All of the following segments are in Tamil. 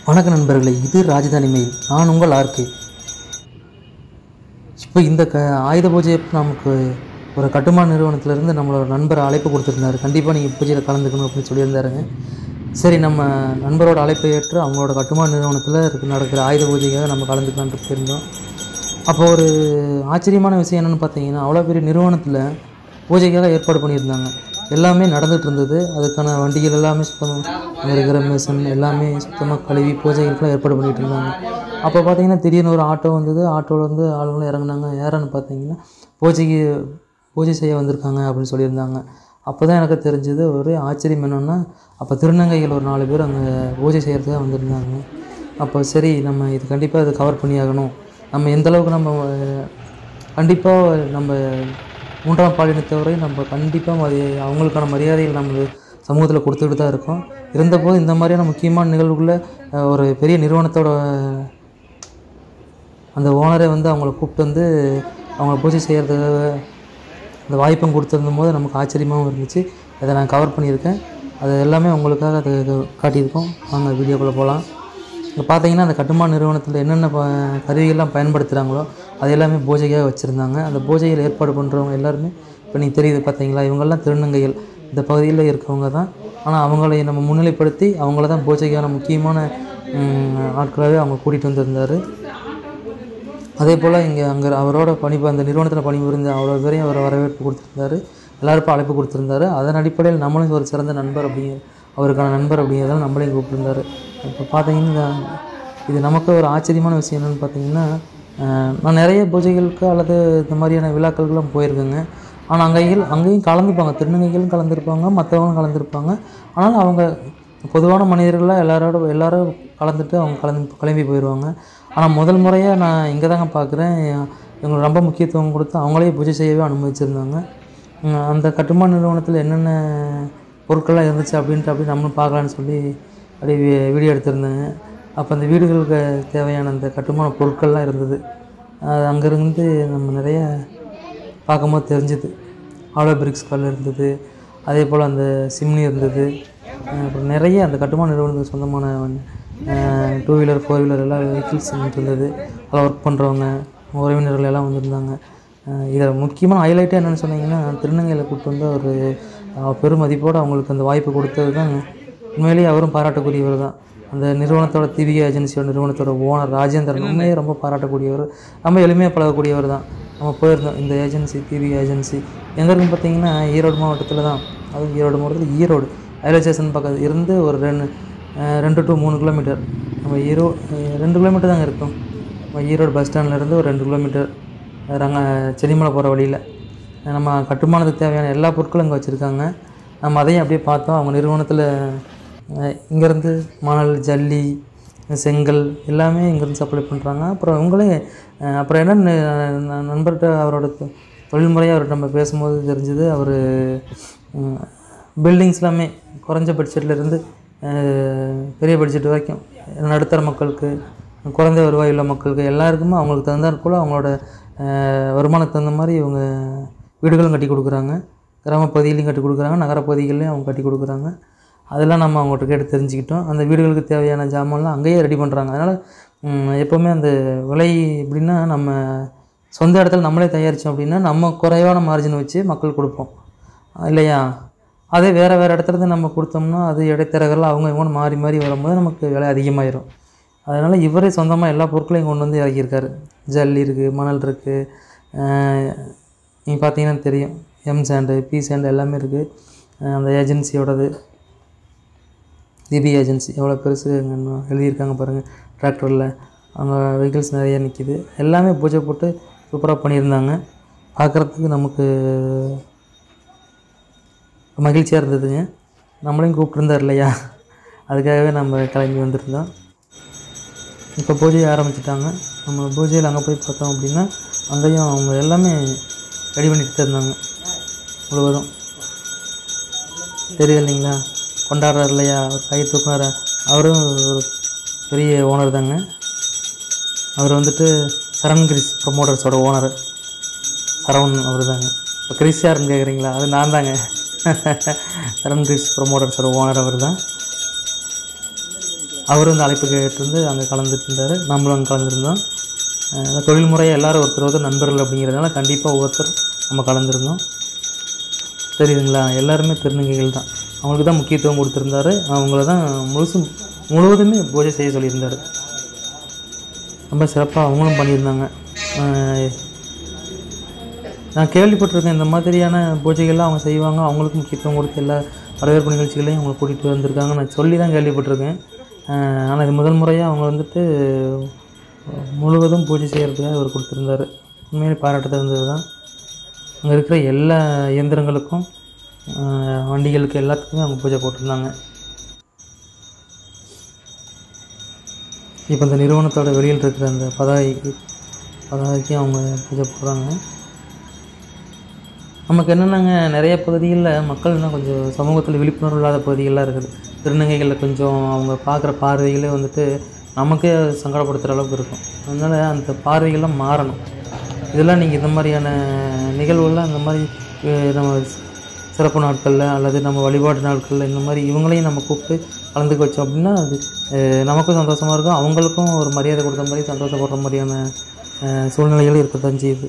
வணக்க நண்பர்களே இது ராஜதானி மெயில் நான் உங்கள் ஆர்கே இப்போ இந்த க ஆயுத பூஜை அப்ப நமக்கு ஒரு கட்டுமான நிறுவனத்திலேருந்து நம்மளோட நண்பர் அழைப்பு கொடுத்துருந்தாரு கண்டிப்பாக நீங்கள் பூஜையில் கலந்துக்கணும் அப்படின்னு சொல்லியிருந்தாருங்க சரி நம்ம நண்பரோட அழைப்பை ஏற்று அவங்களோட கட்டுமான நிறுவனத்தில் இருக்கு நடக்கிற ஆயுத பூஜைக்காக நம்ம கலந்துக்கலான்ட்டு போயிருந்தோம் அப்போ ஒரு ஆச்சரியமான விஷயம் என்னென்னு பார்த்தீங்கன்னா அவ்வளோ பெரிய நிறுவனத்தில் பூஜைக்காக ஏற்பாடு பண்ணியிருந்தாங்க எல்லாமே நடந்துகிட்டு இருந்தது அதுக்கான வண்டிகள் எல்லாமே சுத்தமாக இருக்கிற மிஷின் எல்லாமே சுத்தமாக கழுவி பூஜைகளுக்கெல்லாம் ஏற்பாடு பண்ணிகிட்டு இருந்தாங்க அப்போ பார்த்தீங்கன்னா திடீர்னு ஒரு ஆட்டோ வந்தது ஆட்டோவில் வந்து ஆளுங்களும் இறங்குனாங்க யாருன்னு பார்த்தீங்கன்னா பூஜைக்கு பூஜை செய்ய வந்திருக்காங்க அப்படின்னு சொல்லியிருந்தாங்க அப்போ தான் எனக்கு தெரிஞ்சது ஒரு ஆச்சரியம் என்னென்னா அப்போ திருநங்கைகள் ஒரு நாலு பேர் அங்கே பூஜை செய்கிறதுக்காக வந்திருந்தாங்க அப்போ சரி நம்ம இது கண்டிப்பாக இதை கவர் பண்ணி ஆகணும் நம்ம எந்த அளவுக்கு நம்ம கண்டிப்பாக நம்ம மூன்றாம் பாலினத்தவரை நம்ம கண்டிப்பாக மரி அவங்களுக்கான மரியாதைகள் நம்ம சமூகத்தில் கொடுத்துக்கிட்டு தான் இருக்கோம் இருந்தபோது இந்த மாதிரியான முக்கியமான நிகழ்வுகளில் அஹ், ஒரு பெரிய நிறுவனத்தோட அந்த ஓனரை வந்து அவங்கள கூப்பிட்டு வந்து அவங்கள பூஜை செய்கிறதுக்காக அந்த வாய்ப்பும் கொடுத்துருந்தும் போது நமக்கு ஆச்சரியமாகவும் இருந்துச்சு அதை நான் கவர் பண்ணியிருக்கேன் அது எல்லாமே உங்களுக்காக அதை காட்டியிருக்கோம் வாங்க வீடியோக்குள்ளே போகலாம் இப்போ பார்த்தீங்கன்னா அந்த கட்டுமான நிறுவனத்தில் என்னென்ன ப கருவிகள்லாம் பயன்படுத்துகிறாங்களோ அது எல்லாமே பூஜைக்காக வச்சுருந்தாங்க அந்த பூஜையில் ஏற்பாடு பண்ணுறவங்க எல்லாருமே இப்போ நீங்கள் தெரியுது பார்த்தீங்களா இவங்கெல்லாம் திருநங்கைகள் இந்த பகுதியில் இருக்கவங்க தான் ஆனால் அவங்களை நம்ம முன்னிலைப்படுத்தி அவங்கள தான் பூஜைக்கான முக்கியமான ம், ஆட்களாகவே அவங்க கூட்டிகிட்டு வந்திருந்தார் அதே போல் இங்கே அங்கே அவரோட பணி அந்த நிறுவனத்தில் பணிபுரிந்த அவ்வளோ பேரையும் அவர் வரவேற்பு கொடுத்துருந்தாரு எல்லாருக்கும் அழைப்பு கொடுத்துருந்தாரு அதன் அடிப்படையில் நம்மளும் ஒரு சிறந்த நண்பர் அப்படிங்கிற அவருக்கான நண்பர் அப்படிங்கிறதால நம்மளையும் கூப்பிட்டுருந்தாரு இப்போ பார்த்தீங்கன்னா இது நமக்கு ஒரு ஆச்சரியமான விஷயம் என்னென்னு பார்த்தீங்கன்னா அஹ், நான் நிறைய பூஜைகளுக்கு அல்லது இந்த மாதிரியான விழாக்களுக்கெல்லாம் போயிருக்கேங்க ஆனால் அங்கேயும் அங்கேயும் கலந்துப்பாங்க திருநங்கைகளும் கலந்துருப்பாங்க மற்றவங்களும் கலந்துருப்பாங்க ஆனால் அவங்க பொதுவான மனிதர்களாக எல்லாரோட எல்லாரும் கலந்துட்டு அவங்க கலந்து கிளம்பி போயிடுவாங்க ஆனால் முதல் முறையாக நான் இங்கே தாங்க பார்க்குறேன் இவங்களுக்கு ரொம்ப முக்கியத்துவம் கொடுத்து அவங்களே பூஜை செய்யவே அனுமதிச்சிருந்தாங்க உம், அந்த கட்டுமான நிறுவனத்தில் என்னென்ன பொருட்கள்லாம் இருந்துச்சு அப்படின்ட்டு அப்படி நம்மளும் பார்க்கலான்னு சொல்லி அப்படியே வி- வீடியோ எடுத்திருந்தாங்க அப்போ அந்த வீடுகளுக்கு தேவையான அந்த கட்டுமான பொருட்கள்லாம் இருந்தது அது அங்கேருந்து நம்ம நிறைய பார்க்கும்போது தெரிஞ்சுது ஆலோ பிரிக்ஸ் கல் இருந்தது அதே போல் அந்த சிம்னி இருந்தது அஹ் அப்புறம் நிறைய அந்த கட்டுமான நிறுவனத்துக்கு சொந்தமான டூ வீலர் ஃபோர் வீலர் எல்லாம் வெஹிக்கிள்ஸ் இருந்தது அதில் ஒர்க் பண்ணுறவங்க உறவினர்கள் எல்லாம் வந்திருந்தாங்க இதில் முக்கியமான ஹைலைட்டே என்னென்னு சொன்னீங்கன்னா திருநங்கையில் கூப்பிட்டு வந்து ஒரு அஹ், பெருமதிப்போடு அவங்களுக்கு அந்த வாய்ப்பு கொடுத்தது தான் உண்மையிலேயே அவரும் பாராட்டக்கூடியவர் தான் அந்த நிறுவனத்தோட திவிக ஏஜென்சியோட நிறுவனத்தோட ஓனர் ராஜேந்திரன் உண்மையே ரொம்ப பாராட்டக்கூடியவர் ரொம்ப எளிமையாக பழகக்கூடியவர் தான் நம்ம போயிருந்தோம் இந்த ஏஜென்சி டிவி ஏஜென்சி எங்கே இருக்குன்னு பார்த்தீங்கன்னா ஈரோடு மாவட்டத்தில் தான் அதுவும் ஈரோடு மாவட்டத்தில் ஈரோடு ரயில்வே ஸ்டேஷன் பக்கத்து இருந்து ஒரு ரெண்டு அஹ், ரெண்டு டு மூணு கிலோமீட்டர் நம்ம ஈரோ அஹ், ரெண்டு கிலோமீட்டர் தாங்க இருக்கும் நம்ம ஈரோடு பஸ் ஸ்டாண்ட்லேருந்து ஒரு ரெண்டு கிலோமீட்டர் ரங்க சென்னிமலை போகிற வழியில் நம்ம கட்டுமானத்துக்கு தேவையான எல்லா பொருட்களும் இங்கே வச்சுருக்காங்க நம்ம அதையும் அப்படியே பார்த்தோம் அவங்க நிறுவனத்தில் இங்கேருந்து மணல் ஜல்லி செங்கல் எல்லாமே இங்கேருந்து சப்ளை பண்ணுறாங்க அப்புறம் இவங்களே அஹ், அப்புறம் என்ன நண்பர்கிட்ட அவரோட தொ- தொழில்முறையாக அவர்கிட்ட நம்ம பேசும்போது தெரிஞ்சது அவர் பில்டிங்ஸ் எல்லாமே குறைஞ்ச பட்ஜெட்லேருந்து பெரிய பட்ஜெட் வரைக்கும் நடுத்தர மக்களுக்கு குறைந்த வருவாய் உள்ள மக்களுக்கு எல்லாருக்குமே அவங்களுக்கு தகுந்தாற் போல் அவங்களோட அஹ், வருமானத்துக்கு தகுந்த மாதிரி இவங்க வீடுகளும் கட்டி கொடுக்குறாங்க கிராமப்பகுதியிலையும் கட்டி கொடுக்குறாங்க நகரப்பகுதிகள்லையும் அவங்க கட்டி கொடுக்குறாங்க அதெல்லாம் நம்ம அவங்கள்ட்ட கேட்டு தெரிஞ்சுக்கிட்டோம் அந்த வீடுகளுக்கு தேவையான ஜாமான்லாம் அங்கேயே ரெடி பண்ணுறாங்க அதனால் எப்போவுமே அந்த விலை எப்படின்னா நம்ம சொந்த இடத்துல நம்மளே தயாரித்தோம் அப்படின்னா நம்ம குறைவான மார்ஜின் வச்சு மக்கள் கொடுப்போம் இல்லையா அதே வேறு வேறு இடத்துல இருந்து நம்ம கொடுத்தோம்னா அது இடைத்தரகர்கள் அவங்க இவங்க மாறி மாறி வரும்போது நமக்கு விலை அதிகமாயிரும் அதனால் இவரே சொந்தமாக எல்லா பொருட்களையும் கொண்டு வந்து இறக்கியிருக்காரு ஜல்லி இருக்குது மணல் இருக்குது நீங்கள் பார்த்தீங்கன்னா தெரியும் எம் சாண்டு பி சாண்டு எல்லாமே இருக்குது அந்த ஏஜென்சியோடது திபி ஏஜென்சி எவ்வளோ பெருசு இங்க எழுதியிருக்காங்க பாருங்கள் டிராக்டரில் அவங்க வெஹிக்கிள்ஸ் நிறைய நிற்கிது எல்லாமே பூஜை போட்டு சூப்பராக பண்ணியிருந்தாங்க பார்க்குறதுக்கு நமக்கு மகிழ்ச்சியாக இருந்ததுங்க நம்மளையும் கூப்பிட்டுருந்தார் இல்லையா அதுக்காகவே நம்ம கிளம்பி வந்திருந்தோம் இப்போ பூஜையை ஆரம்பிச்சிட்டாங்க நம்ம பூஜையில் அங்கே போய் பார்த்தோம் அப்படின்னா அங்கேயும் அவங்க எல்லாமே ரெடி பண்ணிட்டு தான் இருந்தாங்க முழுவதும் தெரியும் இல்லைங்களா கொண்டாடுறாரு இல்லையா அவர் கை தூக்குனார அவரும் ஒரு பெரிய ஓனர் தாங்க அவர் வந்துட்டு சரண் கிரிஸ் ப்ரொமோட்டர்ஸோட ஓனர் சரவணன் அவர் தாங்க இப்போ கிரிஸ் யாருன்னு கேட்குறீங்களா அது நான் தாங்க சரண் கிரிஸ் ப்ரொமோட்டர்ஸோட ஓனர் அவர் தான் அவரும் இந்த அழைப்பு கேட்டிருந்து அங்கே கலந்துட்டு இருந்தார் நம்மளும் அங்கே கலந்துருந்தோம் அஹ் தொழில் முறையாக எல்லாரும் ஒருத்தர் ஒருத்தர் நண்பர்கள் அப்படிங்கிறதுனால கண்டிப்பாக ஒவ்வொருத்தர் நம்ம கலந்துருந்தோம் தெரியுதுங்களா எல்லாருமே திருநங்கைகள் தான் அவங்களுக்கு தான் முக்கியத்துவம் கொடுத்துருந்தாரு அவங்கள தான் முழுசும் முழுவதுமே பூஜை செய்ய சொல்லியிருந்தார் ரொம்ப சிறப்பாக அவங்களும் பண்ணியிருந்தாங்க அஹ் நான் கேள்விப்பட்டிருக்கேன் இந்த மாதிரியான பூஜைகள்லாம் அவங்க செய்வாங்க அவங்களுக்கு முக்கியத்துவம் கொடுத்து எல்லா வரவேற்பு நிகழ்ச்சிகளையும் அவங்க கூட்டிகிட்டு வந்திருக்காங்க நான் சொல்லி தான் கேள்விப்பட்டிருக்கேன் ஆனால் இது முதல் முறையாக அவங்க வந்துட்டு முழுவதும் பூஜை செய்கிறதுக்காக அவர் கொடுத்துருந்தாரு உண்மையிலே பாராட்ட தகுந்தது தான் அங்கே இருக்கிற எல்லா இயந்திரங்களுக்கும் ஆஹ் வண்டிகளுக்கு எல்லாத்துக்குமே அவங்க பூஜை போட்டிருந்தாங்க இப்போ இந்த நிறுவனத்தோட வெளியில் இருக்கிற அந்த பதாகைக்கு பதாகைக்கு அவங்க பூஜை போடுறாங்க நமக்கு என்னென்னாங்க நிறைய பகுதிகளில் மக்கள் இன்னும் கொஞ்சம் சமூகத்தில் விழிப்புணர்வு இல்லாத பகுதிகள்லாம் இருக்குது திருநங்கைகளில் கொஞ்சம் அவங்க பார்க்குற பார்வைகளே வந்துட்டு நமக்கே சங்கடப்படுத்துகிற அளவுக்கு இருக்கும் அதனால் அந்த பார்வைகள்லாம் மாறணும் இதெல்லாம் நீங்கள் இந்த மாதிரியான நிகழ்வுகள்லாம் இந்த மாதிரி அஹ், நம்ம சிறப்பு நாட்களில் அல்லது நம்ம வழிபாடு நாட்களில் இந்த மாதிரி இவங்களையும் நம்ம கூப்பிட்டு கலந்துக்க வச்சோம் அப்படின்னா அது அஹ், நமக்கும் சந்தோஷமாக இருக்கும் அவங்களுக்கும் ஒரு மரியாதை கொடுத்த மாதிரி சந்தோஷப்படுற மாதிரியான அஹ், சூழ்நிலைகள் இருக்கத்தான் செய்யுது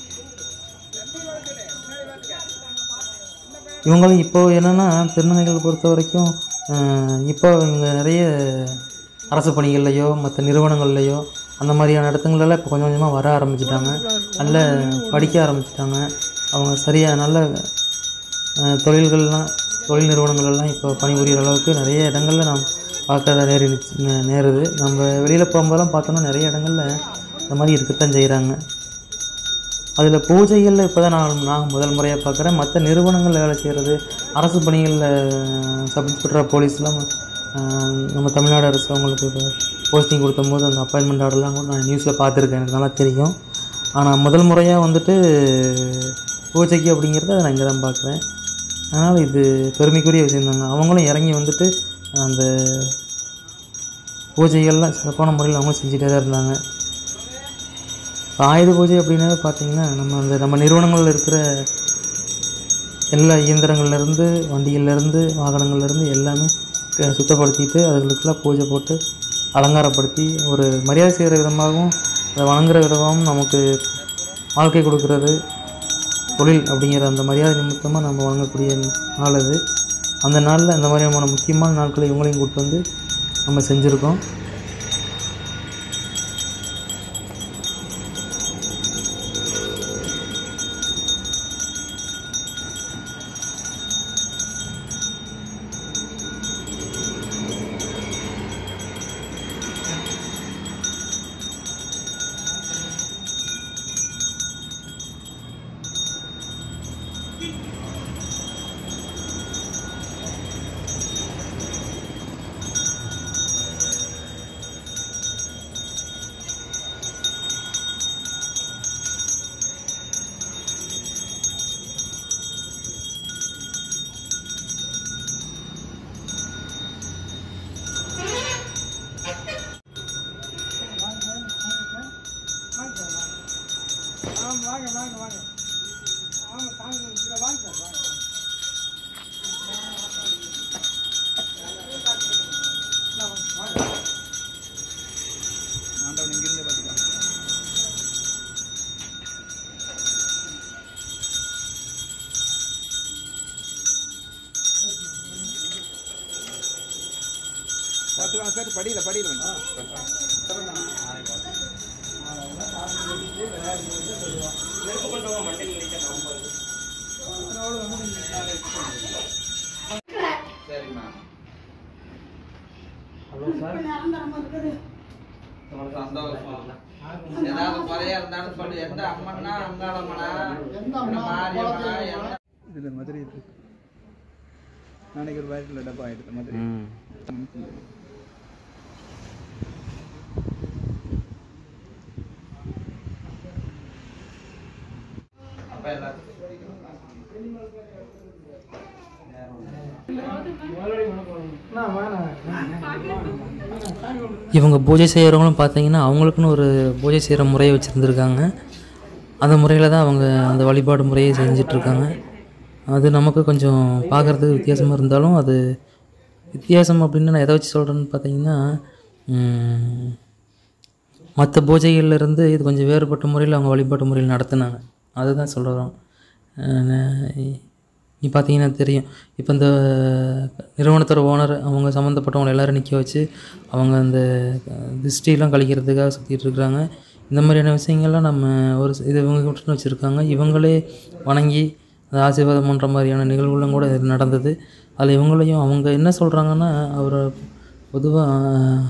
இவங்களும் இப்போ என்னென்னா திருநங்கைகள் பொறுத்த வரைக்கும் அஹ், இப்போ இவங்க நிறைய அரசு பணிகள்லையோ மற்ற நிறுவனங்கள்லையோ அந்த மாதிரியான இடத்துங்களெல்லாம் இப்போ கொஞ்சம் கொஞ்சமாக வர ஆரம்பிச்சிட்டாங்க நல்ல படிக்க ஆரம்பிச்சிட்டாங்க அவங்க சரியாக நல்ல அஹ், தொழில்கள்லாம் தொழில் நிறுவனங்கள்லாம் இப்போ பணிபுரிகிற அளவுக்கு நிறைய இடங்கள்ல நாம் பார்க்க நேரிடுச்சு நே- நேருது நம்ம வெளியில் போகும்போதெல்லாம் பார்த்தோன்னா நிறைய இடங்கள்ல இந்த மாதிரி இருக்கத்தான் செய்கிறாங்க அதில் பூஜைகளில் இப்போ தான் நான் நான் முதல் முறையாக பார்க்குறேன் மற்ற நிறுவனங்களில் வேலை செய்கிறது அரசு பணிகளில் சப் இன்ஸ்பெக்டர் போலீஸ்லாம் அஹ், நம்ம தமிழ்நாடு அரசு அவங்களுக்கு போஸ்டிங் கொடுத்தம்போது அந்த அப்பாயின்மெண்ட் ஆர்டர்லாம் கூட நான் நியூஸில் பார்த்துருக்கேன் எனக்கு நல்லா தெரியும் ஆனால் முதல் முறையாக வந்துட்டு பூஜைக்கு அப்படிங்கிறத நான் இங்கே தான் பார்க்குறேன் அதனால் இது பெருமைக்குரிய விஷயம்தாங்க அவங்களும் இறங்கி வந்துட்டு அந்த பூஜைகள்லாம் சிறப்பான முறையில் அவங்க செஞ்சுட்டே தான் இருந்தாங்க இப்போ ஆயுத பூஜை அப்படின்னாவே பார்த்தீங்கன்னா நம்ம அந்த நம்ம நிறுவனங்களில் இருக்கிற எல்லா இயந்திரங்கள்லேருந்து வண்டிகள்லேருந்து வாகனங்கள்லேருந்து எல்லாமே க- சுத்தப்படுத்திட்டு அதுகளுக்கெல்லாம் பூஜை போட்டு அலங்காரப்படுத்தி ஒரு மரியாதை செய்கிற விதமாகவும் அதை வணங்குற விதமாகவும் நமக்கு வாழ்க்கை கொடுக்கறது தொழில் அப்படிங்கிற அந்த மரியாதை நிமித்தமாக நம்ம வணங்கக்கூடிய நாள் அது அந்த நாளில் இந்த மாதிரியான முக்கியமான நாட்களை இவங்களையும் கூப்பிட்டு வந்து நம்ம செஞ்சுருக்கோம் பார்த்துக்கலாம் சார் படியில படியில சரிம்மா உங்களுக்கு சந்தோஷம் ஏதாவது குறையா இருந்தாலும் சொல்லு எந்த அம்மன்னா அங்காளம்மனா இல்ல மாரியம்மனா எந்த இதில் மதுரை இருக்கு நாளைக்கு ஒரு வயசில் டப்பா ஆயிடுது மதுரை அப்ப எல்லாத்துக்கும் இவங்க பூஜை செய்கிறவங்களும் பார்த்தீங்கன்னா அவங்களுக்குன்னு ஒரு பூஜை செய்கிற முறையை வச்சுருந்துருக்காங்க அந்த முறையில் தான் அவங்க அந்த வழிபாடு முறையை செஞ்சிட்ருக்காங்க அது நமக்கு கொஞ்சம் பார்க்குறதுக்கு வித்தியாசமாக இருந்தாலும் அது வித்தியாசம் அப்படின்னு நான் எதை வச்சு சொல்கிறேன்னு பார்த்தீங்கன்னா மற்ற பூஜைகள்ல இருந்து இது கொஞ்சம் வேறுபட்ட முறையில் அவங்க வழிபாட்டு முறையில் நடத்துனாங்க அதுதான் சொல்கிறோம் நீ பார்த்தீங்கன்னா தெரியும் இப்போ இந்த நிறுவனத்தோட ஓனர் அவங்க சம்மந்தப்பட்டவங்க எல்லாரும் நிற்க வச்சு அவங்க அந்த திருஷ்டிலாம் கழிக்கிறதுக்காக சுற்றிட்டு இருக்கிறாங்க இந்த மாதிரியான விஷயங்கள்லாம் நம்ம ஒரு சி- இது இவங்க கிட்ட வச்சுருக்காங்க இவங்களே வணங்கி அந்த ஆசீர்வாதம் பண்ணுற மாதிரியான நிகழ்வுகளும் கூட இது நடந்தது அதில் இவங்களையும் அவங்க என்ன சொல்கிறாங்கன்னா அவரை பொதுவாக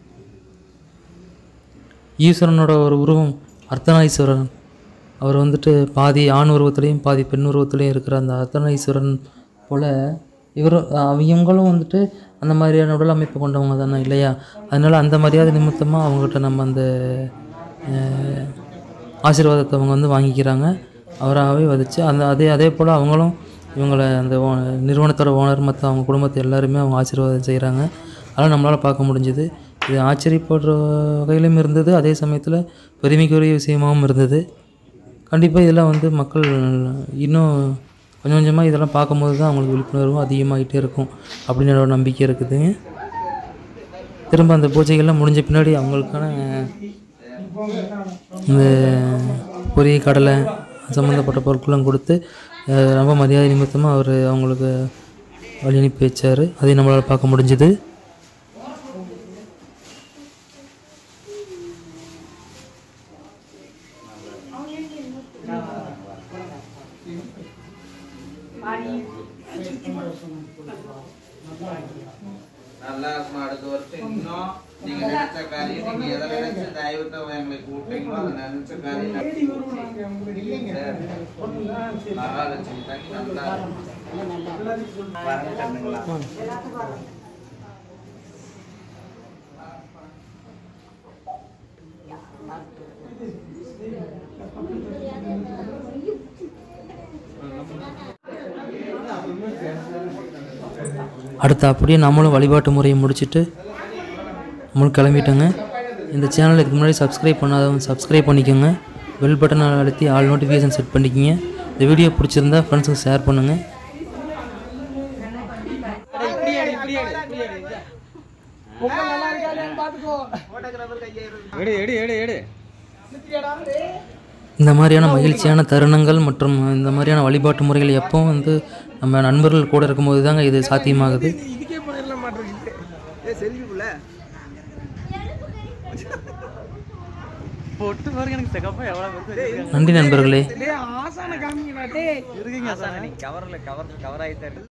ஈஸ்வரனோட ஒரு உருவம் அர்த்தநாரீஸ்வரன் அவர் வந்துட்டு பாதி ஆண் உருவத்துலேயும் பாதி பெண் உருவத்துலேயும் இருக்கிற அந்த அர்த்தநாரீஸ்வரன் போல் இவர் இவங்களும் வந்துட்டு அந்த மாதிரியான உடல் அமைப்பு கொண்டவங்க தானே இல்லையா அதனால் அந்த மரியாதை நிமித்தமாக அவங்ககிட்ட நம்ம அந்த அஹ், ஆசீர்வாதத்தை அவங்க வந்து வாங்கிக்கிறாங்க அவராகவே வதிச்சு அந்த அதே அதே போல் அவங்களும் இவங்களை அந்த ஓ- நிறுவனத்தோட ஓனர் மற்ற அவங்க குடும்பத்தை எல்லாருமே அவங்க ஆசீர்வாதம் செய்கிறாங்க அதெல்லாம் நம்மளால் பார்க்க முடிஞ்சுது இது ஆச்சரியப்படுற வகையிலும் இருந்தது அதே சமயத்தில் பெருமைக்குரிய விஷயமாகவும் இருந்தது கண்டிப்பாக இதெல்லாம் வந்து மக்கள் இன்னும் கொஞ்சம் கொஞ்சமாக இதெல்லாம் பார்க்கும்போது தான் அவங்களுக்கு விழிப்புணர்வும் அதிகமாகிட்டே இருக்கும் அப்படின்னு என்னோட நம்பிக்கை இருக்குதுங்க திரும்ப அந்த பூஜைகள்லாம் முடிஞ்ச பின்னாடி அவங்களுக்கான இந்த பொரிய கடலை சம்மந்தப்பட்ட பொருட்கள்லாம் கொடுத்து அஹ், ரொம்ப மரியாதை நிமித்தமாக அவர் அவங்களுக்கு வழி அனுப்பி வச்சார் அதையும் நம்மளால் பார்க்க முடிஞ்சுது நல்லா இருக்கும் அடுத்த வருஷம் இன்னும் நீங்க நினைச்ச காரியம் நீங்க எதை நினைச்சு தெய்வத்தை எங்களை கூப்பிட்டீங்களோ அதை நினைச்ச காரியம் நடக்கும். மகாலட்சுமி தங்கி நல்லா இருக்கும். வரங்க கண்ணுங்களா அடுத்து அப்படியே நம்மளும் வழிபாட்டு முறையை முடிச்சுட்டு நம்மளும் கிளம்பிட்டோங்க இந்த சேனலை இதுக்கு முன்னாடி சப்ஸ்கிரைப் பண்ணாதவங்க சப்ஸ்கிரைப் பண்ணிக்கோங்க பெல் பட்டனை அழுத்தி ஆல் நோட்டிஃபிகேஷன் செட் பண்ணிக்கிங்க இந்த வீடியோ பிடிச்சிருந்தா ஃப்ரெண்ட்ஸுக்கு ஷேர் பண்ணுங்கள் எடு எடு எடு எடு இந்த மாதிரியான மகிழ்ச்சியான தருணங்கள் மற்றும் இந்த மாதிரியான வழிபாட்டு முறைகள் எப்பவும் வந்து நம்ம நண்பர்கள் கூட இருக்கும்போது தாங்க இது சாத்தியமாகுது இதுக்கே பண்ணிடல மாட்டேங்குது ஏ செல்வி புள்ள பொட்டு பாருங்க எனக்கு செகப்பா எவ்வளவு நன்றி நண்பர்களே ஆசான காமிங்க இருக்கீங்க ஆசான நீ கவர்ல கவர் கவர் ஆயிட்டாரு